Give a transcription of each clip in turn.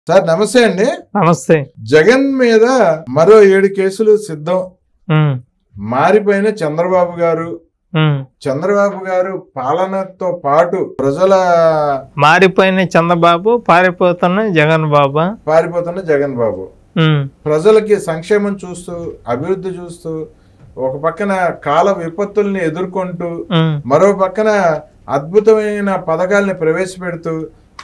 Sir నమస్తే అండి నమస్తే జగన్ మీద మరో ఏడు కేసులు సిద్ధం ఉమ్, మారిపోయిన చంద్రబాబు గారు ఉమ్. చంద్రబాబు గారు పాలనతో పాటు ప్రజల మారిపోయిన చంద్రబాబు పారిపోతున్న జగన్ బాబా పారిపోతున్న జగన్ బాబు ఉమ్, ప్రజలకి సంక్షేమం చూస్తూ అభివృద్ధి చూస్తూ ఒక పక్కన కాల విపత్తుల్ని ఎదుర్కొంటూ ఉమ్, మరో పక్కన అద్భుతమైన పథకాల్ని ప్రవేశపెడుతూ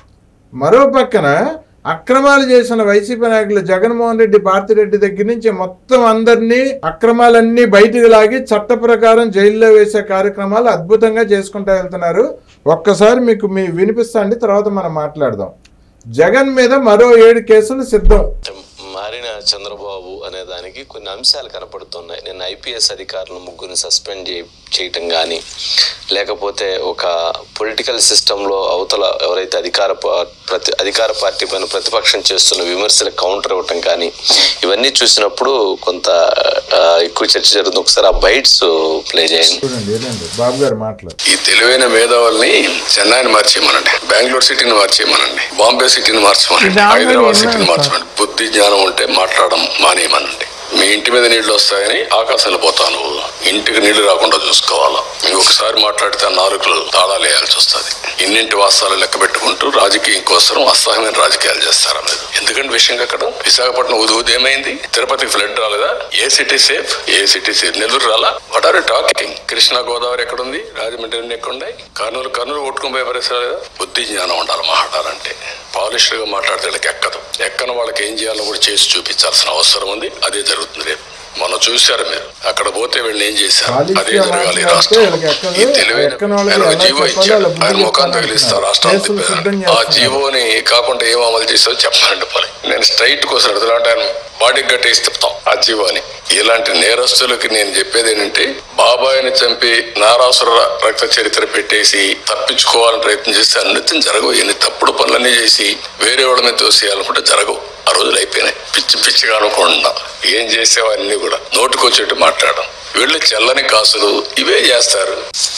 మరో పక్కన అక్రమాలు చేసిన వైసీపీ నాయకులు జగన్మోహన్ రెడ్డి భారతిరెడ్డి దగ్గర నుంచి మొత్తం అందరినీ అక్రమాలన్నీ బయటికి లాగి చట్ట ప్రకారం జైల్లో వేసే కార్యక్రమాలు అద్భుతంగా చేసుకుంటూ వెళ్తున్నారు ఒక్కసారి మీకు మీ వినిపిస్తా అండి తర్వాత మనం మాట్లాడదాం జగన్ మీద మరో ఏడు కేసులు సిద్ధం మారిన చంద్రబాబు అనే దానికి కొన్ని అంశాలు కనపడుతున్నాయి నేను ఐపీఎస్ అధికారులు ముగ్గురిని సస్పెండ్ చే చేయటం కానీ లేకపోతే ఒక పొలిటికల్ సిస్టంలో అవతల ఎవరైతే అధికార పా- ప్రతి అధికార పార్టీ పైన ప్రతిపక్షం చేస్తున్న విమర్శలకు కౌంటర్ ఇవ్వటం కానీ ఇవన్నీ చూసినప్పుడు కొంత ఆ, ఎక్కువ చర్చ జరుగుతుంది ఒకసారి ఆ బైట్స్ ప్లే చేయండి చూడండి ఏంటండి బాబు గారు మాట్లాడు ఈ తెలివైన మేధావుల్ని చెన్నైని మార్చేయమనండి బెంగళూరు సిటీని మార్చేయమనండి బాంబే సిటీని మార్చమనండి ఇది already హైదరాబాద్ విన్నాను సిటీని సార్. మార్చమనండి బుద్ధి జ్ఞానం ఉంటే మాట్లాడడం మానేయమనండి మీ ఇంటి మీద నీళ్లు వస్తాయని ఆకాశంలో పోతావు నువ్వు ఇంటికి నీళ్లు రాకుండా చూసుకోవాలా ఇంకొకసారి మాట్లాడితే ఆ నాలుకలు తాళాలు వేయాల్సి వస్తుంది ఇన్నింటి వాస్తవాలు లెక్క పెట్టుకుంటూ రాజకీయం కోసం అసహ్యమైన రాజకీయాలు చేస్తారా మీరు ఎందుకంటే విషయం అక్కడ విశాఖపట్నం ఉది ఉది ఏమైంది తిరుపతికి ఫ్లడ్ రాలేదా ఏ సిటీ సేఫ్ ఏ సిటీ సేఫ్ నెల్లూరు రాలా what are talking Krishna Godavari ఎక్కడుంది రాజమండ్రి ఎన్ని ఎక్కడున్నాయి కర్నూలు కర్నూలు కొట్టుకుని పోయే పరిస్థితి లేదా బుద్ధి జ్ఞానం ఉండాలి మాట్లాడాలంటే పాలిష్డ్ గా మాట్లాడితే వీళ్ళకి ఎక్కదు ఎక్కని వాళ్ళకి ఏం చేయాలో కూడా చేసి చూపించాల్సిన అవసరం ఉంది అదే జరుగుతుంది రేపు మనం చూశారు మీరు అక్కడ పోతే వీళ్ళు ఏం చేశారు Polish అదే గా జరగాలి ఈ మాట్లాడితే రాష్ట్రం వీళ్ళకి ఎక్కదు. ఈ తెలివైన ఎక్కని వాళ్ళకి ఆయన ఒక ఎలా జీవో చెప్పాలో ఇచ్చాడు వాళ్ళ బుద్ధి ఆయన ముఖాన్ని చెప్తాను తగిలిస్తారు అంటున్నారు. రాష్ట్రాలు కేసులు సిద్ధం తిప్పారు ఆ చేస్తున్నారు. జీవోని కాకుండా ఏం అమలు చేసావో చెప్పాలంటే పోలే నేను స్ట్రైట్ కోసం అడుగుతుంటే ఆయన బాడీకి కట్టేసి తిప్పుతాం ఆ జీవోని ఇలాంటి నేరస్తులకి నేను చెప్పేది ఏంటంటే బాబాయిని చంపి నారాసుర రక్త చరిత్ర పెట్టేసి తప్పించుకోవాలని ప్రయత్నం చేస్తే అన్నితం జరగవు ఎన్ని తప్పుడు పనులన్నీ చేసి వేరే వాళ్ళ మీద తోసేయాలనుకుంటే జరగవు ఆ రోజులు అయిపోయినాయి పిచ్చి పిచ్చిగా అనుకుండా ఏం చేసేవన్నీ కూడా నోటుకొచ్చేట్టు మాట్లాడడం వీళ్ళు చల్లని కాసులు ఇవే చేస్తారు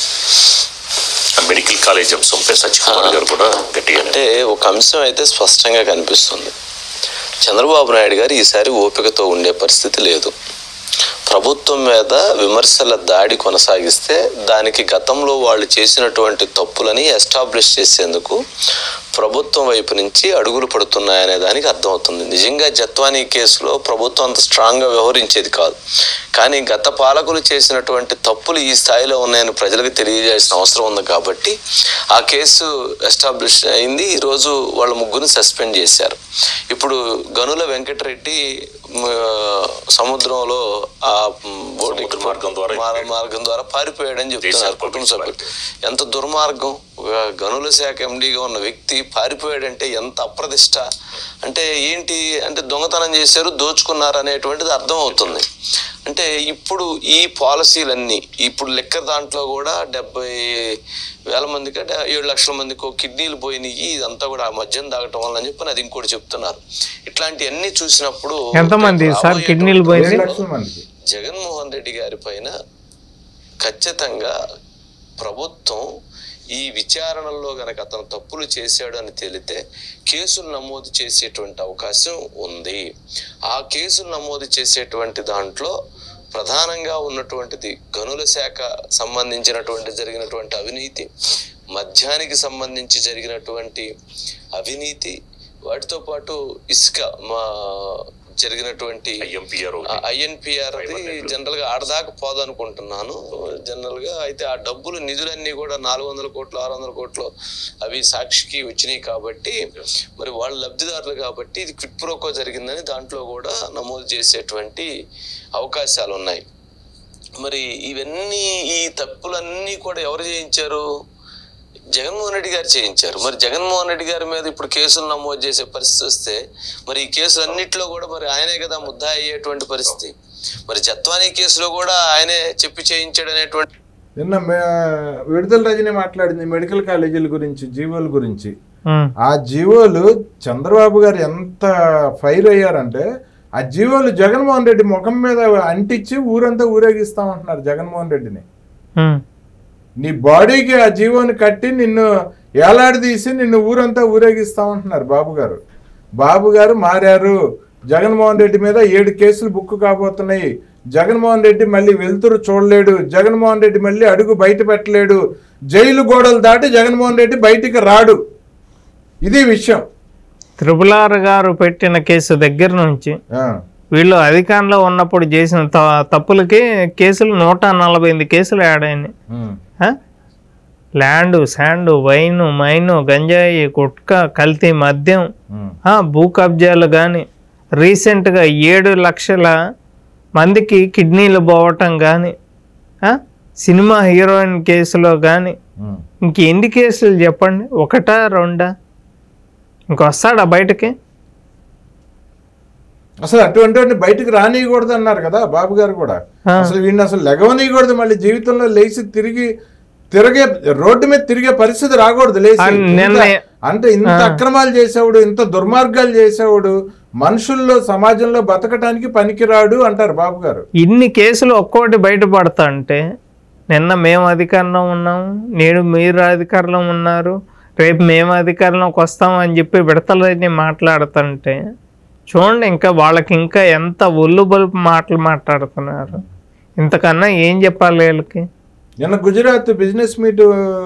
మెడికల్ కాలేజ్ అంశంపై సత్యకుమార్ గారు కూడా గట్టిగా అంటే ఒక అంశం అయితే స్పష్టంగా కనిపిస్తుంది చంద్రబాబు నాయుడు గారు ఈసారి ఓపికతో ఉండే పరిస్థితి లేదు ప్రభుత్వం మీద విమర్శల దాడి కొనసాగిస్తే దానికి గతంలో వాళ్ళు చేసినటువంటి తప్పులని ఎస్టాబ్లిష్ చేసేందుకు ప్రభుత్వం వైపు నుంచి అడుగులు పడుతున్నాయనే దానికి అర్థమవుతుంది నిజంగా జత్వానీ కేసులో ప్రభుత్వం అంత స్ట్రాంగ్గా వ్యవహరించేది కాదు కానీ గత పాలకులు చేసినటువంటి తప్పులు ఈ స్థాయిలో ఉన్నాయని ప్రజలకు తెలియజేయాల్సిన అవసరం ఉంది కాబట్టి ఆ కేసు ఎస్టాబ్లిష్ అయింది ఈరోజు వాళ్ళ ముగ్గురిని సస్పెండ్ చేశారు ఇప్పుడు గనుల వెంకటరెడ్డి మ, సముద్రంలో ఆ మ్, బోటు సముద్ర మార్గం ద్వారా మార్- మార్గం ద్వారా పారిపోయాడని చెప్తున్నారు దేశానికి కుటుంబ సభ్యులు పంపించడానికి. ఎంత దుర్మార్గం ఒక గనుల శాఖ ఎండీగా ఉన్న వ్యక్తి పారిపోయాడంటే ఎంత అప్రదిష్ట అంటే ఏంటి అంటే దొంగతనం చేశారు దోచుకున్నారు అనేటువంటిది అర్థం అవుతుంది అంటే ఇప్పుడు ఈ పాలసీలన్నీ ఇప్పుడు లెక్క దాంట్లో కూడా డెబ్బై వేల మందికి అంటే ఏడు లక్షల మందికి కిడ్నీలు పోయినాయి ఇదంతా కూడా ఆ మద్యం తాగటం వల్ల అని చెప్పి అది ఇంకోటి చెప్తున్నారు ఇట్లాంటివన్నీ చూసినప్పుడు ఎంతమంది సార్ రాబోయేటువంటి కిడ్నీలు ఏడు పోయింది లక్షల మందికి జగన్మోహన్ రెడ్డి గారి పైన ఖచ్చితంగా ప్రభుత్వం ఈ విచారణలో గనక అతను తప్పులు చేశాడు అని తేలితే కేసులు నమోదు చేసేటువంటి అవకాశం ఉంది ఆ కేసులు నమోదు చేసేటువంటి దాంట్లో ప్రధానంగా ఉన్నటువంటిది గనుల శాఖ సంబంధించినటువంటి జరిగినటువంటి అవినీతి మద్యానికి సంబంధించి జరిగినటువంటి అవినీతి వాటితో పాటు ఇసుక మా జరిగినటువంటి ఐఎంపీఆర్ ఐఎన్పిఆర్ జనరల్ గా ఆడదాకా పోదనుకుంటున్నాను జనరల్ గా అయితే ఆ డబ్బులు నిధులన్నీ కూడా నాలుగు వందల కోట్లు ఆరు వందల కోట్లు అవి సాక్షికి వచ్చినాయి కాబట్టి మరి వాళ్ళు లబ్ధిదారులు కాబట్టి ఇది క్విట్ ప్రోకో జరిగిందని దాంట్లో కూడా నమోదు చేసేటువంటి అవకాశాలు ఉన్నాయి మరి ఇవన్నీ ఈ తప్పులన్నీ కూడా ఎవరు చేయించారు జగన్మోహన్ రెడ్డి గారు చేయించారు మరి జగన్మోహన్ రెడ్డి గారి మీద ఇప్పుడు కేసులు నమోదు చేసే పరిస్థితి వస్తే మరి ఈ కేసులన్నిట్లో కూడా మరి ఆయనే కదా ముద్దా అయ్యేటువంటి పరిస్థితి మరి జత్వానీ కేసులో కూడా ఆయనే చెప్పి చేయించాడు అనేటువంటి నిన్న మే- విడుదల రజని మాట్లాడింది మెడికల్ కాలేజీల గురించి జీవోల గురించి ఉమ్, ఆ జీవోలు చంద్రబాబు గారు ఎంత ఫైర్ అయ్యారంటే ఆ జీవోలు జగన్మోహన్ రెడ్డి ముఖం మీద అంటించి ఊరంతా ఊరేగిస్తామంటున్నారు జగన్మోహన్ రెడ్డిని ఉమ్, నీ బాడీకి ఆ జీవోని కట్టి నిన్ను ఏలాడదీసి నిన్ను ఊరంతా ఊరేగిస్తామంటున్నారు బాబు గారు బాబు గారు మారారు జగన్మోహన్ రెడ్డి మీద ఏడు కేసులు బుక్ కాబోతున్నాయి జగన్మోహన్ రెడ్డి మళ్ళీ వెలుతురు చూడలేడు జగన్మోహన్ రెడ్డి మళ్ళీ అడుగు బయట పెట్టలేడు జైలు గోడలు దాటి జగన్మోహన్ రెడ్డి బయటికి రాడు ఇది విషయం త్రిపుల్ ఆర్ గారు పెట్టిన కేసు దగ్గర నుంచి ఆ, వీళ్ళు అధికారంలో ఉన్నప్పుడు చేసిన త- తప్పులకి కేసులు నూట నలభై ఎనిమిది కేసులు యాడ్ అయినాయి ఉమ్, ఆ? ల్యాండ్ శాండ్ వైన్ మైన్ గంజాయి గుట్కా కల్తీ మద్యం ఉమ్, ఆ, భూ కబ్జాలు కానీ రీసెంట్గా ఏడు లక్షల మందికి కిడ్నీలు పోవటం కానీ సినిమా హీరోయిన్ కేసులో కానీ ఉమ్. ఇంక ఎన్ని కేసులు చెప్పండి ఒకటా రెండా ఇంకొస్తాడా బయటకి అసలు అటువంటి వాడిని బయటకు రానియకూడదు అన్నారు కదా బాబు గారు కూడా ఆ. అసలు వీడిని అసలు లెగవనీయకూడదు మళ్ళీ జీవితంలో లేచి తిరిగి తిరిగే రోడ్డు మీద తిరిగే పరిస్థితి రాకూడదు లేచి ఆ, నిన్న- ఇంత- అంటే ఇంత అక్రమాలు చేసేవాడు ఇంత దుర్మార్గాలు చేసేవాడు మనుషుల్లో సమాజంలో బతకటానికి పనికిరాడు అంటారు బాబు గారు ఇన్ని కేసులు ఒక్కోటి బయటపడతా అంటే నిన్న మేము అధికారంలో ఉన్నాము నేడు మీరు అధికారంలో ఉన్నారు రేపు మేము అధికారంలోకి వస్తాం అని చెప్పి విడతలని మాట్లాడుతుంటే చూడండి ఇంకా వాళ్ళకి ఇంకా ఎంత ఒళ్ళు బలుపు మాటలు మాట్లాడుతున్నారు ఇంతకన్నా ఏం చెప్పాలి వీళ్ళకి నిన్న గుజరాత్ బిజినెస్ మీట్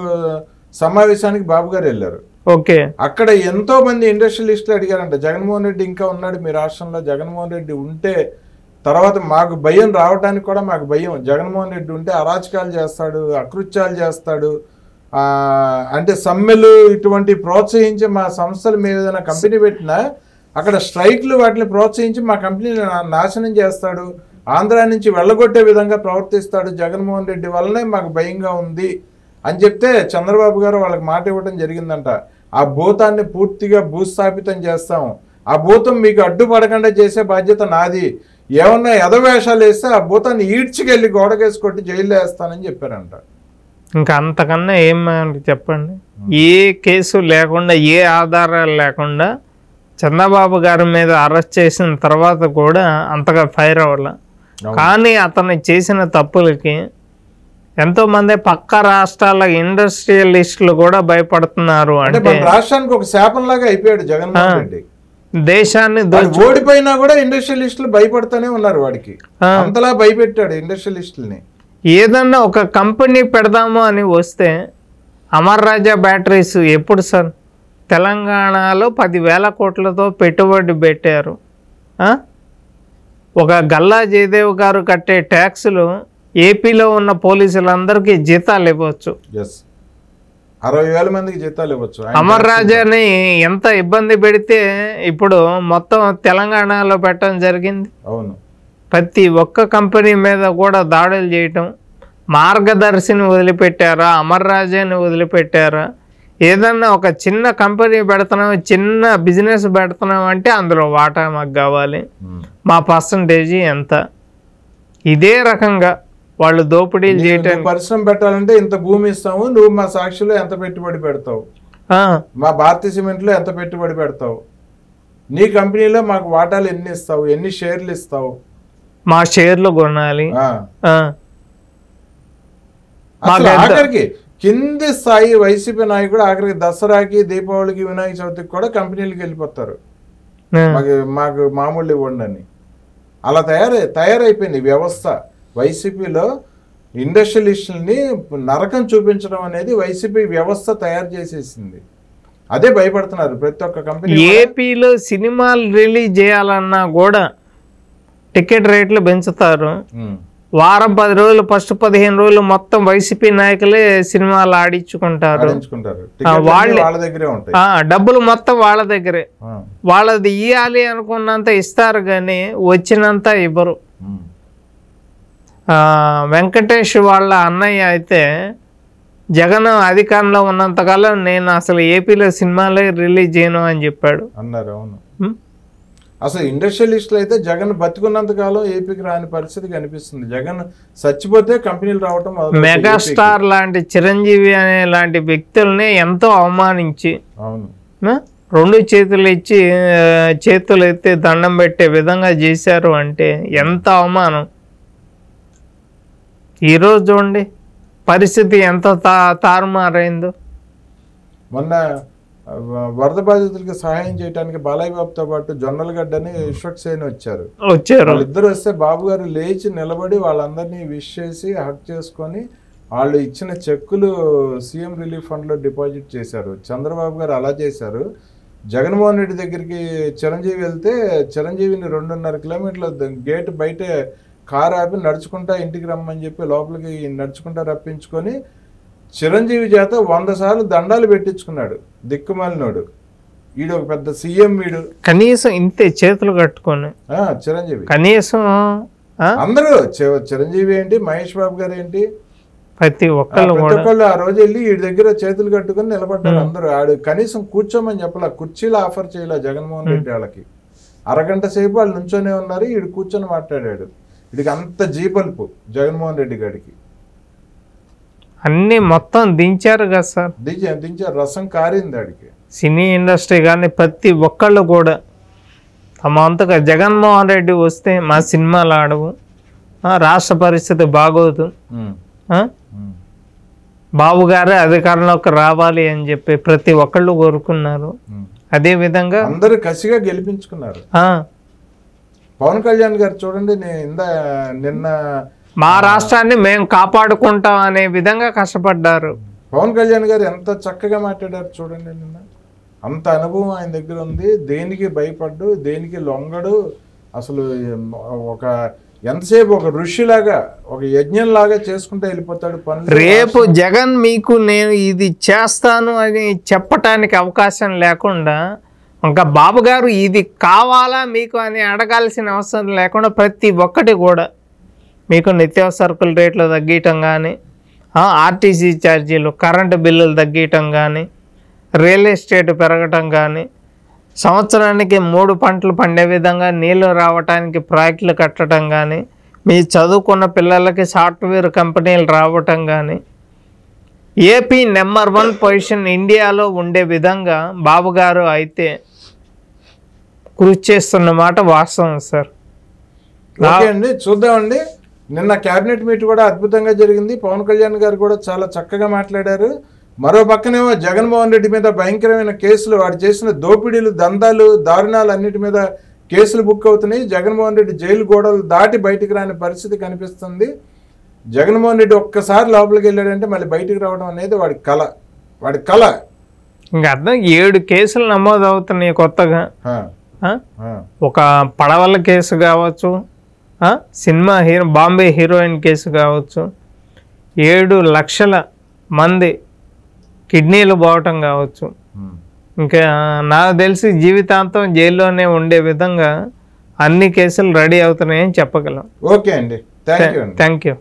సమావేశానికి బాబు గారు వెళ్ళారు ఓకే అక్కడ ఎంతో మంది ఇండస్ట్రియలిస్టులు అడిగారంట జగన్మోహన్ రెడ్డి ఇంకా ఉన్నాడు మీ రాష్ట్రంలో జగన్మోహన్ రెడ్డి ఉంటే తర్వాత మాకు భయం రావడానికి కూడా మాకు భయం జగన్మోహన్ రెడ్డి ఉంటే అరాచకాలు చేస్తాడు అకృత్యాలు చేస్తాడు ఆ, అంటే సమ్మెలు ఇటువంటి ప్రోత్సహించి మా సంస్థలు మేము ఏదైనా కంపెనీ పెట్టినా అక్కడ స్ట్రైక్లు వాటిని ప్రోత్సహించి మా కంపెనీని నా- నాశనం చేస్తాడు ఆంధ్ర నుంచి వెళ్ళగొట్టే విధంగా ప్రవర్తిస్తాడు జగన్మోహన్ రెడ్డి వల్లనే మాకు భయంగా ఉంది అని చెప్తే చంద్రబాబు గారు వాళ్ళకి మాట ఇవ్వడం జరిగిందంట ఆ భూతాన్ని పూర్తిగా భూస్థాపితం చేస్తాం ఆ భూతం మీకు అడ్డుపడకుండా చేసే బాధ్యత నాది ఏమన్నా ఎదవేషాలు వేస్తే ఆ భూతాన్ని ఈడ్చికెళ్ళి గోడకేసి కొట్టి జైల్లో వేస్తానని చెప్పారంట ఇంకా అంతకన్నా ఏం మనకి చెప్పండి ఏ కేసు లేకుండా ఏ ఆధారాలు లేకుండా చంద్రబాబు గారి మీద అరెస్ట్ చేసిన తర్వాత కూడా అంతగా ఫైర్ అవ్వాల కానీ అతను చేసిన తప్పులకి ఎంతో మంది పక్క రాష్ట్రాల ఇండస్ట్రియలిస్టులు కూడా భయపడుతున్నారు అంటే అంటే మన రాష్ట్రానికి ఒక శాపంలాగా అయిపోయాడు జగన్మోహన్ రెడ్డి దేశాన్ని వాడు దోచు ఓడిపోయినా కూడా ఇండస్ట్రియలిస్టులు భయపడుతూనే ఉన్నారు వాడికి ఆ. అంతలా భయపెట్టాడు ఇండస్ట్రియలిస్టుల్ని ఏదన్నా ఒక కంపెనీ పెడదాము అని వస్తే అమర్ రాజా బ్యాటరీస్ ఎప్పుడు సార్ తెలంగాణలో పదివేల కోట్లతో పెట్టుబడి పెట్టారు ఆ? ఒక గల్లా జయదేవ్ గారు కట్టే ట్యాక్సులు ఏపీలో ఉన్న పోలీసులందరికీ జీతాలు ఇవ్వచ్చు ఎస్ అరవై వేల మందికి జీతాలు ఇవ్వచ్చు ఆయన అమర్ రాజాని ఎంత ఇబ్బంది పెడితే ఇప్పుడు మొత్తం తెలంగాణలో పెట్టడం జరిగింది అవును ప్రతి ఒక్క కంపెనీ మీద కూడా దాడులు చేయటం మార్గదర్శిని వదిలిపెట్టారా అమర్ రాజాని వదిలిపెట్టారా ఏదన్నా ఒక చిన్న కంపెనీ పెడుతున్నాం చిన్న బిజినెస్ పెడుతున్నాం అంటే అందులో వాటా మాకు కావాలి ఉమ్. మా పర్సంటేజీ ఎంత ఇదే రకంగా వాళ్ళు దోపిడీలు నువ్వు చేయటానికి పరిశ్రమ పెట్టాలంటే ఇంత భూమి ఇస్తాము నువ్వు మా సాక్షిలో ఎంత పెట్టుబడి పెడతావు ఆ, మా భారతీయ సిమెంట్లో ఎంత పెట్టుబడి పెడతావు నీ కంపెనీలో మాకు వాటాలు ఎన్ని ఇస్తావు ఎన్ని షేర్లు ఇస్తావు మా షేర్లు కొనాలి ఆ. ఆ, అసలు మాకు ఎంత- ఆఖరికి కింది స్థాయి వైసీపీ నాయకుడు ఆఖరికి దసరాకి దీపావళికి వినాయక చవితికి కూడా కంపెనీలకు వెళ్ళిపోతారు ఆ. మాకు మాకు మామూలు ఇవ్వండి అని అలా తయారై తయారైపోయింది ఈ వ్యవస్థ వైసీపీలో ఇండస్ట్రియలిస్టుల్ని నరకం చూపించడం అనేది వైసీపీ వ్యవస్థ తయారు చేసేసింది అదే భయపడుతున్నారు ప్రతి ఒక్క కంపెనీ కూడా. ఏపీలో సినిమాలు రిలీజ్ చేయాలన్నా కూడా టికెట్ రేట్లు పెంచుతారు ఉమ్. వారం పది రోజులు ఫస్ట్ పదిహేను రోజులు మొత్తం వైసీపీ నాయకులే సినిమాలు ఆడించుకుంటారు ఆడించుకుంటారు టికెట్లు వాళ్ళే- అన్నీ వాళ్ళ దగ్గరే ఉంటాయి ఆ, డబ్బులు మొత్తం వాళ్ళ దగ్గరే ఆ. వాళ్ళది ఇవ్వాలి అనుకున్నంత ఇస్తారు కానీ వచ్చినంత ఇవ్వరు ఉమ్. ఆ, వెంకటేష్ వాళ్ళ అన్నయ్య అయితే జగన్ అధికారంలో ఉన్నంతకాలం నేను అసలు ఏపీలో సినిమాలే రిలీజ్ చేయను అని చెప్పాడు అన్నారు అవును ఉమ్, అసలు ఇండస్ట్రియలిస్టులు అయితే జగన్ బతుకున్నంత కాలం ఏపీకి రాని పరిస్థితి కనిపిస్తుంది జగన్ చచ్చిపోతే కంపెనీలు రావటం మొదలవుతాయి మెగాస్టార్ లాంటి చిరంజీవి అనే లాంటి వ్యక్తుల్ని ఎంతో అవమానించి ఏపీకి. అవును ఆ, రెండు చేతులు ఇచ్చి ఆ, చేతులు ఎత్తి దండం పెట్టే విధంగా చేశారు అంటే ఎంత అవమానం ఈరోజు చూడండి పరిస్థితి ఎంత తా తారుమారైందో మొన్న ఆ, వరద బాధితులకి సహాయం చేయడానికి బాలయ్య బాబుతో పాటు జొన్నలగడ్డని విశ్వక్ సేన్ వచ్చారు వచ్చారు వాళ్ళిద్దరు వస్తే బాబు గారు లేచి నిలబడి వాళ్ళందరినీ విష్ చేసి హక్ చేసుకొని వాళ్ళు ఇచ్చిన చెక్కులు సీఎం రిలీఫ్ ఫండ్ లో డిపాజిట్ చేశారు చంద్రబాబు గారు అలా చేశారు జగన్మోహన్ రెడ్డి దగ్గరికి చిరంజీవి వెళ్తే చిరంజీవిని రెండున్నర కిలోమీటర్ల ద- గేట్ బయటే కారు ఆపి నడుచుకుంటా ఇంటికి రమ్మని చెప్పి లోపలికి నడుచుకుంటా రప్పించుకొని చిరంజీవి చేత వంద సార్లు దండాలు పెట్టించుకున్నాడు దిక్కుమాలినోడు ఈడు ఒక పెద్ద సీఎం వీడు కనీసం ఇంతే చేతులు కట్టుకొని ఆ, చిరంజీవి కనీసం ఆ, అందరూ చి- చిరంజీవి ఏంటి మహేష్ బాబు గారు ఏంటి ప్రతి ఆ, ఒక్కళ్ళు ప్రతి కూడా ఒక్కళ్ళు ఆ రోజు వెళ్ళి వీడి దగ్గర చేతులు కట్టుకుని నిలబడ్డారు అందరూ ఆడు కనీసం కూర్చోమని చెప్పలా కుర్చీలు ఆఫర్ చేయలే జగన్మోహన్ రెడ్డి వాళ్ళకి అరగంట సేపు వాళ్ళు నుంచొనే ఉన్నారు వీడు కూర్చొని మాట్లాడాడు వీడికి అంత జీబల్పు జగన్మోహన్ రెడ్డి గారికి అన్ని మొత్తం దించారు కదా సార్ దించే దించారు రసం కారింది ఆడికి సినీ ఇండస్ట్రీ కానీ ప్రతి ఒక్కళ్ళు కూడా తమ అంతగా జగన్మోహన్ రెడ్డి వస్తే మా సినిమాలు ఆడవు ఆ, రాష్ట్ర పరిస్థితి బాగోదు ఆ? బాబు గారే అధికారంలోకి రావాలి అని చెప్పి ప్రతి ఒక్కళ్ళు కోరుకున్నారు అదే విధంగా అందరూ కసిగా గెలిపించుకున్నారు ఆ, పవన్ కళ్యాణ్ గారు చూడండి నేను ఇందా నిన్న మా రాష్ట్రాన్ని మేము కాపాడుకుంటాం అనే విధంగా కష్టపడ్డారు పవన్ కళ్యాణ్ గారు ఎంత చక్కగా మాట్లాడారు చూడండి నిన్న అంత అనుభవం ఆయన దగ్గర ఉంది దేనికి భయపడ్డు దేనికి లొంగడు అసలు ఒక ఎంతసేపు ఒక ఋషిలాగా ఒక యజ్ఞంలాగా చేసుకుంటూ వెళ్ళిపోతాడు పనులు రేపు జగన్ మీకు నేను ఇది చేస్తాను అని చెప్పటానికి అవకాశం లేకుండా ఇంకా బాబు గారు ఇది కావాలా మీకు అని అడగాల్సిన అవసరం లేకుండా ప్రతి ఒక్కటి కూడా మీకు నిత్యావసరకుల రేట్లు తగ్గించటం కానీ ఆర్టీసీ ఛార్జీలు కరెంటు బిల్లులు తగ్గించటం కానీ రియల్ ఎస్టేట్ పెరగటం కానీ సంవత్సరానికి మూడు పంటలు పండే విధంగా నీళ్లు రావటానికి ప్రాజెక్టులు కట్టడం కానీ మీ చదువుకున్న పిల్లలకి సాఫ్ట్వేర్ కంపెనీలు రావటం కానీ ఏపీ నెంబర్ వన్ పొజిషన్ ఇండియాలో ఉండే విధంగా బాబు గారు అయితే కృషి చేస్తున్న మాట వాస్తవం సార్ ఓకే అండి చూద్దామండి నిన్న కేబినెట్ మీట్ కూడా అద్భుతంగా జరిగింది పవన్ కళ్యాణ్ గారు కూడా చాలా చక్కగా మాట్లాడారు మరో పక్కనేమో జగన్మోహన్ రెడ్డి మీద భయంకరమైన కేసులు వాడు చేసిన దోపిడీలు దందాలు దారుణాలు అన్నిటి మీద కేసులు బుక్ అవుతున్నాయి జగన్మోహన్ రెడ్డి జైలు గోడలు దాటి బయటికి రాని పరిస్థితి కనిపిస్తుంది జగన్మోహన్ రెడ్డి ఒక్కసారి లోపలికి వెళ్ళాడంటే మళ్ళీ బయటికి రావడం అనేది వాడి కళ వాడి కళ ఇంకా అర్థం ఏడు కేసులు నమోదు అవుతున్నాయి కొత్తగా ఆ, ఆ? ఆ, ఒక పడవల కేసు కావచ్చు ఆ? Cinema hero Bombay heroine case కావచ్చు ఏడు లక్షల మంది కిడ్నీలు పోవటం కావచ్చు ఉమ్. ఇంకా నాకు తెలిసి జీవితాంతం జైల్లోనే ఉండే విధంగా అన్ని కేసులు రెడీ అవుతున్నాయని చెప్పగలం ఓకే అండి థ్యాంక్ యూ అండి థ్యాంక్ యూ